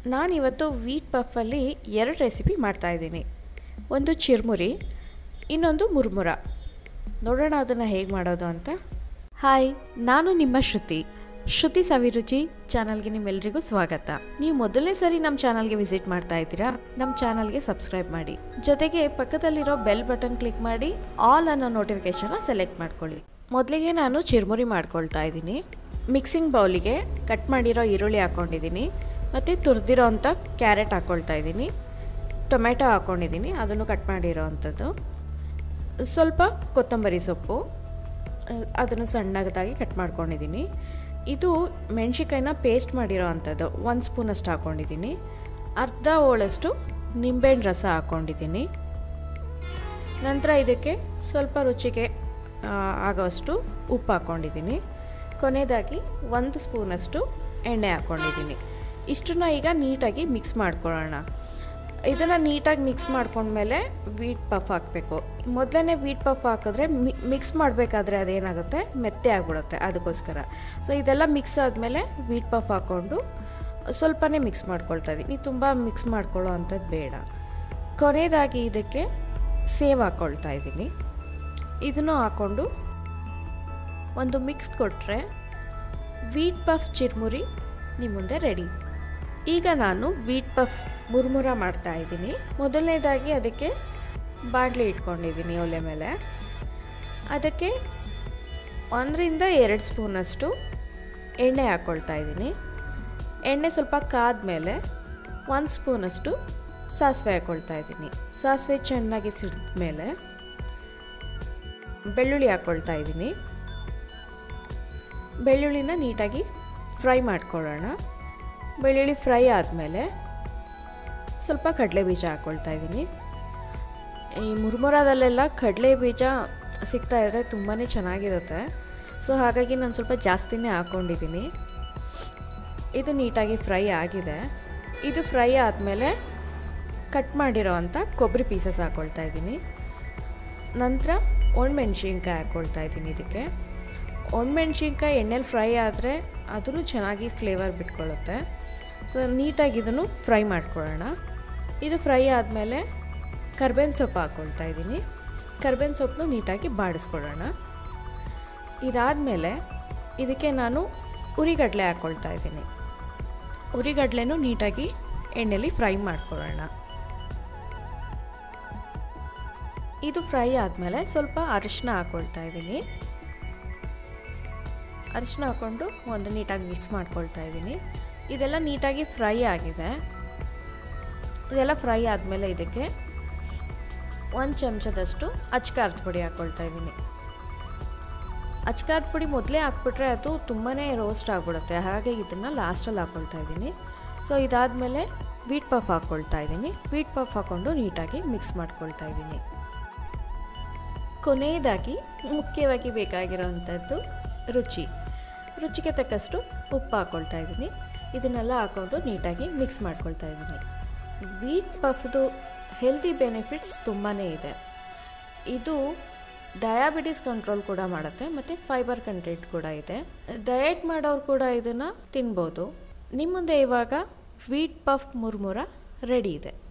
ನಾನಿವತ್ತು ವೀಟ್ ಪಫಲ್ಲಿ ಎರಡು ರೆಸಿಪಿ ಮಾಡ್ತಾಯಿದ್ದೀನಿ ಒಂದು ಚಿರ್ಮುರಿ ಇನ್ನೊಂದು ಮುರ್ಮುರ ನೋಡೋಣ ಅದನ್ನು ಹೇಗೆ ಮಾಡೋದು ಅಂತ ಹಾಯ್ ನಾನು ನಿಮ್ಮ ಶ್ರುತಿ ಶ್ರುತಿ ಸವಿರುಚಿ ಚಾನಲ್ಗೆ ನಿಮ್ಮೆಲ್ಲರಿಗೂ ಸ್ವಾಗತ ನೀವು ಮೊದಲನೇ ಸರಿ ನಮ್ಮ ಚಾನಲ್ಗೆ ವಿಸಿಟ್ ಮಾಡ್ತಾ ಇದ್ದೀರಾ ನಮ್ಮ ಚಾನಲ್ಗೆ ಸಬ್ಸ್ಕ್ರೈಬ್ ಮಾಡಿ ಜೊತೆಗೆ ಪಕ್ಕದಲ್ಲಿರೋ ಬೆಲ್ ಬಟನ್ ಕ್ಲಿಕ್ ಮಾಡಿ ಆಲ್ ಅನ್ನೋ ನೋಟಿಫಿಕೇಶನ್ನ ಸೆಲೆಕ್ಟ್ ಮಾಡ್ಕೊಳ್ಳಿ ಮೊದಲಿಗೆ ನಾನು ಚಿರ್ಮುರಿ ಮಾಡ್ಕೊಳ್ತಾ ಇದ್ದೀನಿ ಮಿಕ್ಸಿಂಗ್ ಬೌಲಿಗೆ ಕಟ್ ಮಾಡಿರೋ ಈರುಳ್ಳಿ ಹಾಕ್ಕೊಂಡಿದ್ದೀನಿ ಮತ್ತು ತುರಿದಿರೋ ಅಂಥ ಕ್ಯಾರೆಟ್ ಹಾಕ್ಕೊಳ್ತಾ ಇದ್ದೀನಿ ಟೊಮೆಟೊ ಹಾಕ್ಕೊಂಡಿದ್ದೀನಿ ಅದನ್ನು ಕಟ್ ಮಾಡಿರೋ ಅಂಥದ್ದು ಸ್ವಲ್ಪ ಕೊತ್ತಂಬರಿ ಸೊಪ್ಪು ಅದನ್ನು ಸಣ್ಣದಾಗಿ ಕಟ್ ಮಾಡ್ಕೊಂಡಿದ್ದೀನಿ ಇದು ಮೆಣಸಿಕಾಯಿನ ಪೇಸ್ಟ್ ಮಾಡಿರೋ ಅಂಥದ್ದು ಒಂದು ಸ್ಪೂನಷ್ಟು ಹಾಕ್ಕೊಂಡಿದ್ದೀನಿ ಅರ್ಧ ಹೋಳಷ್ಟು ನಿಂಬೆಹಣ್ಣು ರಸ ಹಾಕ್ಕೊಂಡಿದ್ದೀನಿ ನಂತರ ಇದಕ್ಕೆ ಸ್ವಲ್ಪ ರುಚಿಗೆ ಆಗೋಷ್ಟು ಉಪ್ಪು ಹಾಕ್ಕೊಂಡಿದ್ದೀನಿ ಕೊನೆಯದಾಗಿ ಒಂದು ಸ್ಪೂನಷ್ಟು ಎಣ್ಣೆ ಹಾಕ್ಕೊಂಡಿದ್ದೀನಿ ಇಷ್ಟನ್ನ ಈಗ ನೀಟಾಗಿ ಮಿಕ್ಸ್ ಮಾಡ್ಕೊಳ್ಳೋಣ ಇದನ್ನು ನೀಟಾಗಿ ಮಿಕ್ಸ್ ಮಾಡ್ಕೊಂಡ್ಮೇಲೆ ವೀಟ್ ಪಫ್ ಹಾಕಬೇಕು ಮೊದಲನೇ ವೀಟ್ ಪಫ್ ಹಾಕಿದ್ರೆ ಮಿಕ್ಸ್ ಮಾಡಬೇಕಾದ್ರೆ ಅದೇನಾಗುತ್ತೆ ಮೆತ್ತೆ ಆಗಿಬಿಡುತ್ತೆ ಅದಕ್ಕೋಸ್ಕರ ಸೊ ಇದೆಲ್ಲ ಮಿಕ್ಸ್ ಆದಮೇಲೆ ವೀಟ್ ಪಫ್ ಹಾಕ್ಕೊಂಡು ಸ್ವಲ್ಪನೇ ಮಿಕ್ಸ್ ಮಾಡ್ಕೊಳ್ತಾ ಇದ್ದೀನಿ ತುಂಬ ಮಿಕ್ಸ್ ಮಾಡ್ಕೊಳ್ಳೋ ಅಂಥದ್ದು ಬೇಡ ಕೊನೆಯದಾಗಿ ಇದಕ್ಕೆ ಸೇವ್ ಹಾಕ್ಕೊಳ್ತಾ ಇದ್ದೀನಿ ಇದನ್ನು ಹಾಕ್ಕೊಂಡು ಒಂದು ಮಿಕ್ಸ್ ಕೊಟ್ಟರೆ ವೀಟ್ ಪಫ್ ಚಿರ್ಮುರಿ ನಿಮ್ಮ ಮುಂದೆ ರೆಡಿ ಈಗ ನಾನು ವೀಟ್ ಪಫ್ ಮುರ್ಮುರ ಮಾಡ್ತಾ ಇದ್ದೀನಿ ಮೊದಲನೇದಾಗಿ ಅದಕ್ಕೆ ಬಾಣಲಿ ಇಟ್ಕೊಂಡಿದ್ದೀನಿ ಒಲೆ ಮೇಲೆ ಅದಕ್ಕೆ ಒಂದರಿಂದ ಎರಡು ಸ್ಪೂನಷ್ಟು ಎಣ್ಣೆ ಹಾಕ್ಕೊಳ್ತಾ ಇದ್ದೀನಿ ಎಣ್ಣೆ ಸ್ವಲ್ಪ ಕಾದ್ಮೇಲೆ ಒಂದು ಸ್ಪೂನಷ್ಟು ಸಾಸಿವೆ ಹಾಕ್ಕೊಳ್ತಾ ಇದ್ದೀನಿ ಸಾಸಿವೆ ಚೆನ್ನಾಗಿ ಸಿಡಿದ ಮೇಲೆ ಬೆಳ್ಳುಳ್ಳಿ ಹಾಕ್ಕೊಳ್ತಾ ಇದ್ದೀನಿ ಬೆಳ್ಳುಳ್ಳಿನ ನೀಟಾಗಿ ಫ್ರೈ ಮಾಡ್ಕೊಳ್ಳೋಣ ಬೆಳ್ಳುಳ್ಳಿ ಫ್ರೈ ಆದಮೇಲೆ ಸ್ವಲ್ಪ ಕಡಲೆ ಬೀಜ ಹಾಕ್ಕೊಳ್ತಾ ಇದ್ದೀನಿ ಈ ಮುರ್ಮುರದಲ್ಲೆಲ್ಲ ಕಡಲೆ ಬೀಜ ಸಿಗ್ತಾ ಇದ್ದರೆ ತುಂಬಾ ಚೆನ್ನಾಗಿರುತ್ತೆ ಸೊ ಹಾಗಾಗಿ ನಾನು ಸ್ವಲ್ಪ ಜಾಸ್ತಿನೇ ಹಾಕ್ಕೊಂಡಿದ್ದೀನಿ ಇದು ನೀಟಾಗಿ ಫ್ರೈ ಆಗಿದೆ ಇದು ಫ್ರೈ ಆದಮೇಲೆ ಕಟ್ ಮಾಡಿರೋ ಅಂಥ ಕೊಬ್ಬರಿ ಪೀಸಸ್ ಹಾಕ್ಕೊಳ್ತಾ ಇದ್ದೀನಿ ನಂತರ ಒಣಮೆಣ್ಸಿನ್ಕಾಯಿ ಹಾಕ್ಕೊಳ್ತಾ ಇದ್ದೀನಿ ಇದಕ್ಕೆ ಒಣಮೆಣ್ಸಿನ್ಕಾಯಿ ಎಣ್ಣೆಲಿ ಫ್ರೈ ಆದರೆ ಅದೂ ಚೆನ್ನಾಗಿ ಫ್ಲೇವರ್ ಬಿಟ್ಕೊಳ್ಳುತ್ತೆ ಸೊ ನೀಟಾಗಿ ಇದನ್ನು ಫ್ರೈ ಮಾಡ್ಕೊಳ್ಳೋಣ ಇದು ಫ್ರೈ ಆದಮೇಲೆ ಕರ್ಬೇವಿನ ಸೊಪ್ಪು ಹಾಕ್ಕೊಳ್ತಾ ಇದ್ದೀನಿ ಕರ್ಬೇವಿನ ಸೊಪ್ಪನ್ನು ನೀಟಾಗಿ ಬಾಡಿಸ್ಕೊಳ್ಳೋಣ ಇದಾದಮೇಲೆ ಇದಕ್ಕೆ ನಾನು ಉರಿಗಡಲೆ ಹಾಕ್ಕೊಳ್ತಾ ಇದ್ದೀನಿ ಉರಿಗಡಲೆನೂ ನೀಟಾಗಿ ಎಣ್ಣೆಲಿ ಫ್ರೈ ಮಾಡ್ಕೊಳ್ಳೋಣ ಇದು ಫ್ರೈ ಆದಮೇಲೆ ಸ್ವಲ್ಪ ಅರಿಶಿನ ಹಾಕ್ಕೊಳ್ತಾ ಇದ್ದೀನಿ ಅರಿಶಿನ ಹಾಕ್ಕೊಂಡು ಒಂದು ನೀಟಾಗಿ ಮಿಕ್ಸ್ ಮಾಡ್ಕೊಳ್ತಾ ಇದ್ದೀನಿ ಇದೆಲ್ಲ ನೀಟಾಗಿ ಫ್ರೈ ಆಗಿದೆ ಇದೆಲ್ಲ ಫ್ರೈ ಆದಮೇಲೆ ಇದಕ್ಕೆ ಒಂದು ಚಮಚದಷ್ಟು ಅಚ್ಕಾರದ ಪುಡಿ ಹಾಕ್ಕೊಳ್ತಾ ಇದ್ದೀನಿ ಅಚ್ಕಾರದ ಪುಡಿ ಮೊದಲೇ ಹಾಕ್ಬಿಟ್ರೆ ಅದು ತುಂಬಾ ರೋಸ್ಟ್ ಆಗಿಬಿಡುತ್ತೆ ಹಾಗೆ ಇದನ್ನು ಲಾಸ್ಟಲ್ಲಿ ಹಾಕ್ಕೊಳ್ತಾ ಇದ್ದೀನಿ ಸೊ ಇದಾದಮೇಲೆ ವೀಟ್ ಪಫ್ ಹಾಕ್ಕೊಳ್ತಾ ಇದ್ದೀನಿ ವೀಟ್ ಪಫ್ ಹಾಕ್ಕೊಂಡು ನೀಟಾಗಿ ಮಿಕ್ಸ್ ಮಾಡ್ಕೊಳ್ತಾ ಇದ್ದೀನಿ ಕೊನೆಯದಾಗಿ ಮುಖ್ಯವಾಗಿ ಬೇಕಾಗಿರೋವಂಥದ್ದು ರುಚಿ ರುಚಿಗೆ ತಕ್ಕಷ್ಟು ಉಪ್ಪು ಹಾಕ್ಕೊಳ್ತಾ ಇದ್ದೀನಿ ಇದನ್ನೆಲ್ಲ ಹಾಕ್ಕೊಂಡು ನೀಟಾಗಿ ಮಿಕ್ಸ್ ಮಾಡ್ಕೊಳ್ತಾ ಇದ್ದೀನಿ ವೀಟ್ ಪಫ್ದು ಹೆಲ್ತಿ ಬೆನಿಫಿಟ್ಸ್ ತುಂಬಾ ಇದೆ ಇದು ಡಯಾಬಿಟಿಸ್ ಕಂಟ್ರೋಲ್ ಕೂಡ ಮಾಡುತ್ತೆ ಮತ್ತು ಫೈಬರ್ ಕಂಟೆಂಟ್ ಕೂಡ ಇದೆ ಡಯಟ್ ಮಾಡೋರು ಕೂಡ ಇದನ್ನು ತಿನ್ಬೋದು ನಿಮ್ಮ ಮುಂದೆ ಇವಾಗ ವೀಟ್ ಪಫ್ ಮುರ್ಮುರ ರೆಡಿ ಇದೆ